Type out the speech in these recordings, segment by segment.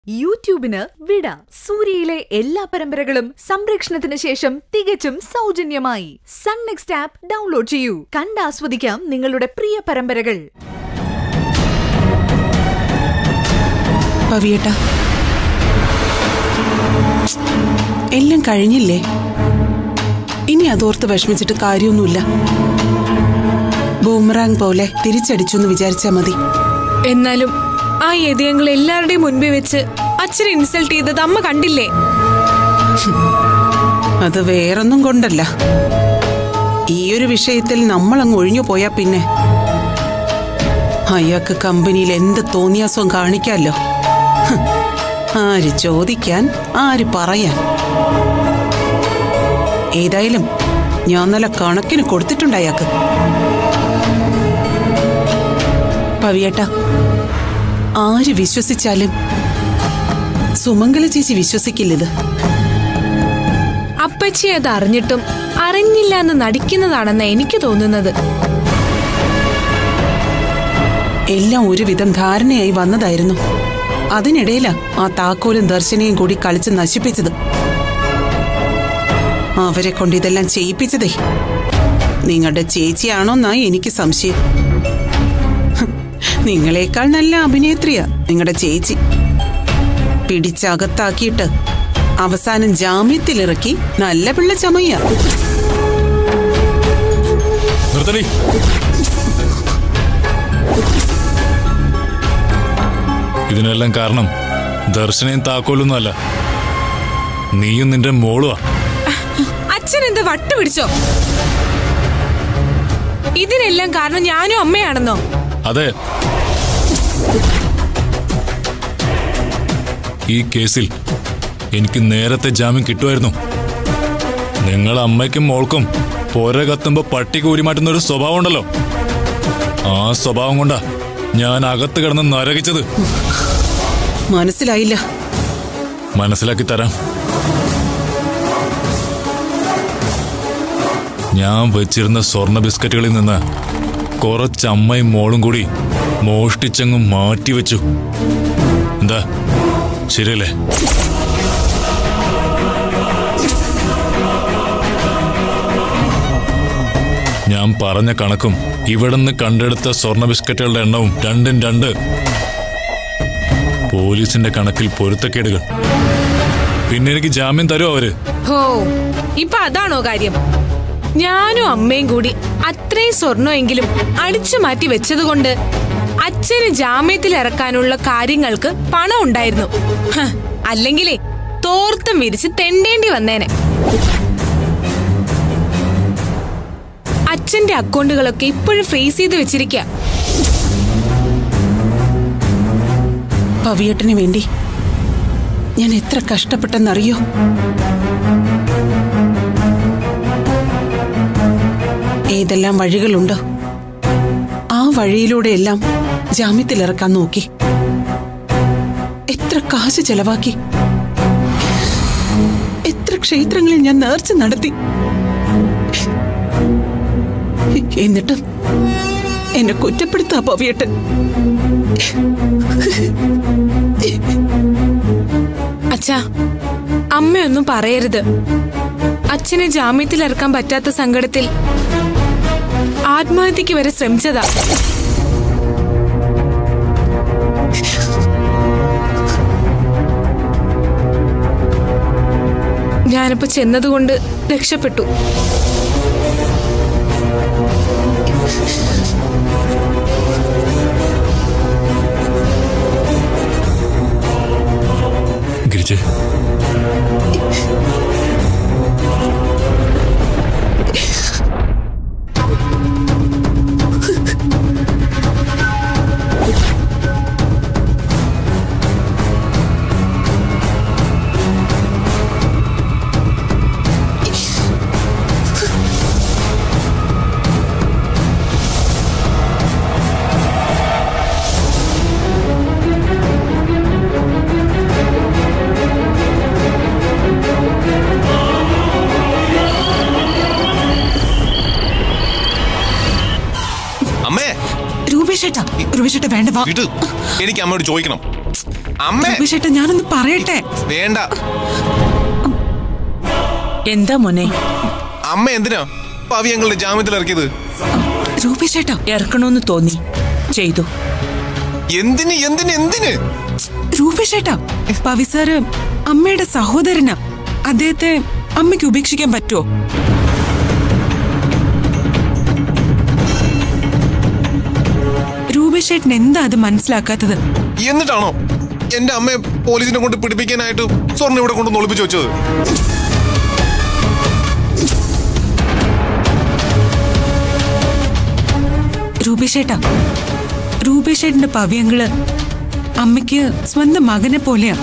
യൂട്യൂബിന് വിട സൂര്യയിലെ എല്ലാ പരമ്പരകളും സംരക്ഷണത്തിന് ശേഷം തികച്ചും സൗജന്യമായി സൺ നെക്സ്റ്റ് ആപ്പ് ഡൗൺലോഡ് ചെയ്യൂ കണ്ടാസ്വദിക്കാം നിങ്ങളുടെ പ്രിയ പരമ്പരകൾ പവിയേട്ട എല്ലാം കഴിഞ്ഞില്ലേ ഇനി അതോർത്ത് വിഷമിച്ചിട്ട് കാര്യമൊന്നുമില്ല ബൂമറാങ് പോലെ തിരിച്ചടിച്ചു എന്ന് വിചാരിച്ചാ മതി എന്നാലും ആ യതിയങ്ങൾ എല്ലാവരുടെയും മുൻപിൽ വെച്ച് അച്ഛനെ ഇൻസൾട്ട് ചെയ്തത് അമ്മ കണ്ടില്ലേ അത് വേറൊന്നും കൊണ്ടല്ല ഈ ഒരു വിഷയത്തിൽ നമ്മൾ അങ്ങ് ഒഴിഞ്ഞു പോയാ പിന്നെ അയാൾക്ക് കമ്പനിയിൽ എന്ത് തോന്നിയാസവും കാണിക്കാമല്ലോ ഹ്, ആര് ചോദിക്കാൻ ആര് പറയാൻ ഏതായാലും ഞാൻ നല്ല കണക്കിന് കൊടുത്തിട്ടുണ്ട് അയാൾക്ക് പവിയേട്ട ആര് വിശ്വസിച്ചാലും സുമംഗല ചേച്ചി വിശ്വസിക്കില്ലത് അപ്പച്ചി അത് അറിഞ്ഞിട്ടും അറിഞ്ഞില്ല എന്ന് നടിക്കുന്നതാണെന്ന് എനിക്ക് തോന്നുന്നത് എല്ലാം ഒരുവിധം ധാരണയായി വന്നതായിരുന്നു അതിനിടയിലാ ആ താക്കോലും ദർശനയും കൂടി കളിച്ച് നശിപ്പിച്ചത് അവരെ കൊണ്ട് ഇതെല്ലാം ചെയ്യിപ്പിച്ചതേ നിങ്ങളുടെ ചേച്ചിയാണോന്നാ എനിക്ക് സംശയം ഹ്, നിങ്ങളെക്കാൾ നല്ല അഭിനേത്രിയാ നിങ്ങളുടെ ചേച്ചി പിടിച്ചകത്താക്കിയിട്ട് അവസാനം ജാമ്യത്തിലിറക്കി നല്ല പിള്ള ചമയ്യ നിർത്തടി ഇതിനെല്ലാം കാരണം ദർശനയും താക്കോലൊന്നും അല്ല നീയും നിന്റെ മോളുവാ അച്ഛൻ എന്ത് വട്ട് പിടിച്ചോ ഇതിനെല്ലാം കാരണം ഞാനും അമ്മയാണെന്നോ അതെ ഈ കേസിൽ എനിക്ക് നേരത്തെ ജാമ്യം കിട്ടുമായിരുന്നു നിങ്ങൾ അമ്മയ്ക്കും മോൾക്കും പോര കത്തുമ്പോ പട്ടി കൂരിമാറ്റുന്ന ഒരു സ്വഭാവം ഉണ്ടല്ലോ ആ സ്വഭാവം കൊണ്ടാ ഞാൻ അകത്ത് കിടന്ന് നരകിച്ചത് മനസ്സിലായില്ല മനസ്സിലാക്കി തരാം ഞാൻ വെച്ചിരുന്ന സ്വർണ്ണ ബിസ്ക്കറ്റുകളിൽ നിന്ന് കുറച്ച് അമ്മയും മോളും കൂടി മോഷ്ടിച്ചങ്ങ് മാറ്റി വെച്ചു എന്താ ശരിയല്ലേ ഞാൻ പറഞ്ഞ കണക്കും ഇവിടുന്ന് കണ്ടെടുത്ത സ്വർണ്ണ ബിസ്ക്കറ്റുകളുടെ എണ്ണവും രണ്ടും രണ്ട് പോലീസിന്റെ കണക്കിൽ പൊരുത്തക്കേടുകൾ പിന്നെ എനിക്ക് ജാമ്യം തരുമോ അവര് ഹോ ഇപ്പൊ അതാണോ കാര്യം ഞാനും അമ്മയും കൂടി അത്രയും സ്വർണ്ണമെങ്കിലും അടിച്ചു മാറ്റി വെച്ചതുകൊണ്ട് അച്ഛന് ജാമ്യത്തിൽ ഇറക്കാനുള്ള കാര്യങ്ങൾക്ക് പണം ഉണ്ടായിരുന്നു ഹ്, അല്ലെങ്കിലേ തോർത്തും വിരിച്ച് തെണ്ടേണ്ടി വന്നേനെ അച്ഛന്റെ അക്കൗണ്ടുകളൊക്കെ ഇപ്പോഴും ഫ്രീസ് ചെയ്ത് വെച്ചിരിക്കുക പവിയേട്ടന് വേണ്ടി ഞാൻ എത്ര കഷ്ടപ്പെട്ടെന്നറിയോ ഏതെല്ലാം വഴികളുണ്ടോ ആ വഴിയിലൂടെയെല്ലാം ജാമ്യത്തിലിറക്കാൻ നോക്കി എത്ര കാശ് ചെലവാക്കി എത്ര ക്ഷേത്രങ്ങളിൽ ഞാൻ നേർച്ച നടത്തി എന്നിട്ടും എന്നെ കുറ്റപ്പെടുത്താ പവിയേട്ടൻ അച്ഛാ അമ്മയൊന്നും പറയരുത് അച്ഛനെ ജാമ്യത്തിൽ ഇറക്കാൻ പറ്റാത്ത സങ്കടത്തിൽ ആത്മഹത്യക്ക് വരെ ശ്രമിച്ചതാ ഞാനിപ്പോ ചെന്നതുകൊണ്ട് രക്ഷപ്പെട്ടു ഗിരിജ് രൂപേഷേട്ടാ രൂപേഷേട്ടാ വേണ്ട വാ വിട് എനിക്ക് അമ്മയോട് ചോദിക്കണം അമ്മേ രൂപേഷേട്ടാ ഞാനൊന്ന് പറയട്ടെ വേണ്ട എന്താ മോനെ അമ്മ എന്തിനാ പവി ഞങ്ങളുടെ ജാമ്യത്തിൽ ഇറക്കിയത് രൂപേഷേട്ടാ ഇറക്കണോന്ന് തോന്നി ചെയ്തു എന്തിന് എന്തിന് എന്തിന് രൂപേഷേട്ടാ പവി സാറ് അമ്മയുടെ സഹോദരനാ അദ്ദേഹത്തെ അമ്മയ്ക്ക് ഉപേക്ഷിക്കാൻ പറ്റുമോ രൂപേഷേട്ടൻ എന്താ അത് മനസ്സിലാക്കാത്തത് എന്നിട്ടാണോ എന്റെ അമ്മയെ പോലീസിനെ കൊണ്ട് പിടിപ്പിക്കാനായിട്ട് സ്വർണ്ണ ഇവിടെ കൊണ്ട് ഒളിപ്പിച്ചു വെച്ചത് രൂപേഷേട്ടാ രൂപേഷേട്ടന്റെ പവ്യങ്ങള് അമ്മയ്ക്ക് സ്വന്തം മകനെ പോലെയാ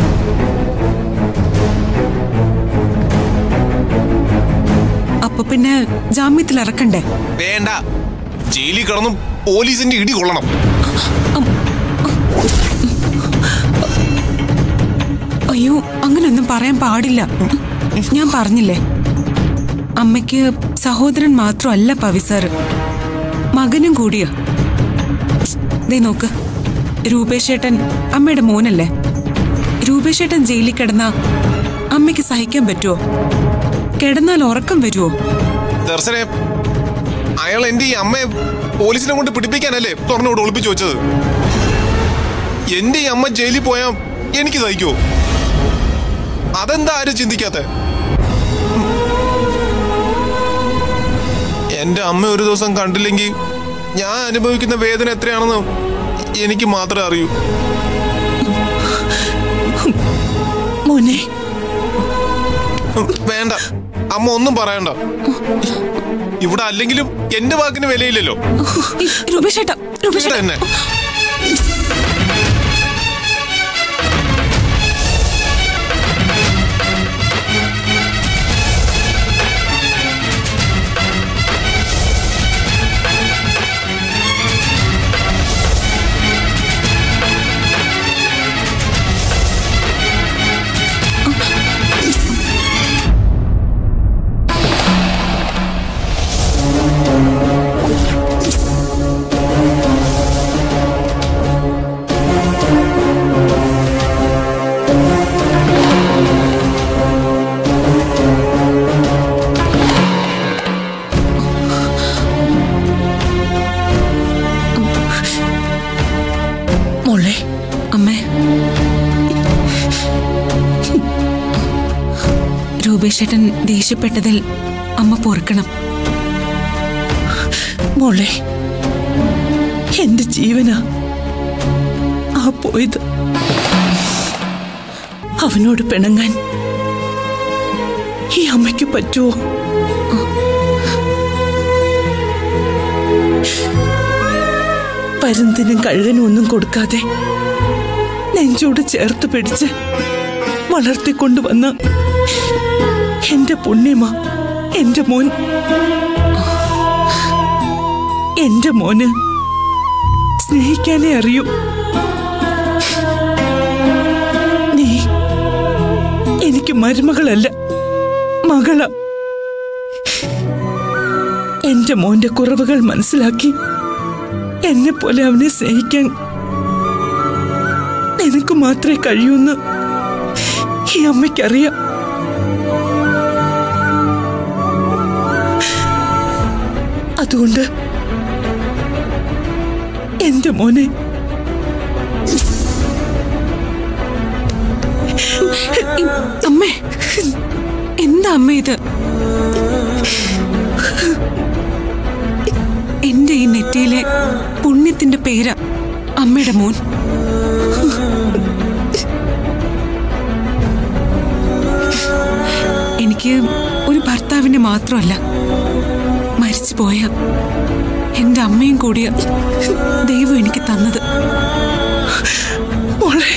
അപ്പൊ പിന്നെ ജാമ്യത്തിൽ ഇറക്കണ്ടേ വേണ്ട ജയിലിൽ കിടന്നും പോലീസിന്റെ ഇടി കൊള്ളണം അയ്യോ അങ്ങനൊന്നും പറയാൻ പാടില്ല ഞാൻ പറഞ്ഞില്ലേ അമ്മയ്ക്ക് സഹോദരൻ മാത്രമല്ല പവി സാറ് മകനും കൂടിയാ ദേ നോക്ക് രൂപേഷേട്ടൻ അമ്മയുടെ മോനല്ലേ രൂപേഷേട്ടൻ ജയിലിൽ കിടന്ന അമ്മയ്ക്ക് സഹിക്കാൻ പറ്റുമോ കിടന്നാൽ ഉറക്കം വരുമോ ദർശനെ അയാൾ എന്റെ ഈ അമ്മയെ പോലീസിനെ കൊണ്ട് പിടിപ്പിക്കാനല്ലേ സ്വർണ്ണ ഇവിടെ ഒളിപ്പിച്ചു വെച്ചത് എന്റെ ഈ അമ്മ ജയിലിൽ പോയാ എനിക്ക് സഹിക്കോ അതെന്താ ആരും ചിന്തിക്കാത്ത എന്റെ അമ്മ ഒരു ദിവസം കണ്ടില്ലെങ്കിൽ ഞാൻ അനുഭവിക്കുന്ന വേദന എത്രയാണെന്ന് എനിക്ക് മാത്രമേ അറിയൂ മോനെ വേണ്ട അമ്മ ഒന്നും പറയണ്ട ഇവിടെ അല്ലെങ്കിലും എന്റെ വാക്കിന് വിലയില്ലല്ലോ രൂപേഷേട്ടാ ഇവിടെ രൂപേഷേട്ടാ തന്നെ മോളെ അമ്മേ രൂപേഷേട്ടൻ ദേഷ്യപ്പെട്ടതിൽ അമ്മ പൊറുക്കണം മോളെ എന്റെ ജീവനാ ആ പോയത് അവനോട് പിണങ്ങാൻ ഈ അമ്മയ്ക്ക് പറ്റുമോ പരുന്തിനും കഴുകനും ഒന്നും കൊടുക്കാതെ നെഞ്ചോട് ചേർത്ത് പിടിച്ച് വളർത്തിക്കൊണ്ടുവന്ന എന്റെ പുണ്യമാ എന്റെ മോൻ എന്റെ മോന് സ്നേഹിക്കാനേ അറിയൂ നീ എനിക്ക് മരുമകളല്ല മകള എന്റെ മോന്റെ കുറവുകൾ മനസ്സിലാക്കി എന്നെ പോലെ അവനെ സ്നേഹിക്കാൻ നിനക്ക് മാത്രമേ കഴിയൂന്ന് ഈ അമ്മയ്ക്കറിയാം അതുകൊണ്ട് എന്റെ മോനെ അമ്മേ എന്താ അമ്മ ഇത് എന്റെ ഈ നെറ്റിയിലെ പുണ്യത്തിന്റെ പേരാ അമ്മയുടെ മോൻ എനിക്ക് ഒരു ഭർത്താവിനെ മാത്രമല്ല മരിച്ചു പോയ എന്റെ അമ്മയും കൂടിയ ദൈവം എനിക്ക് തന്നത് മോളെ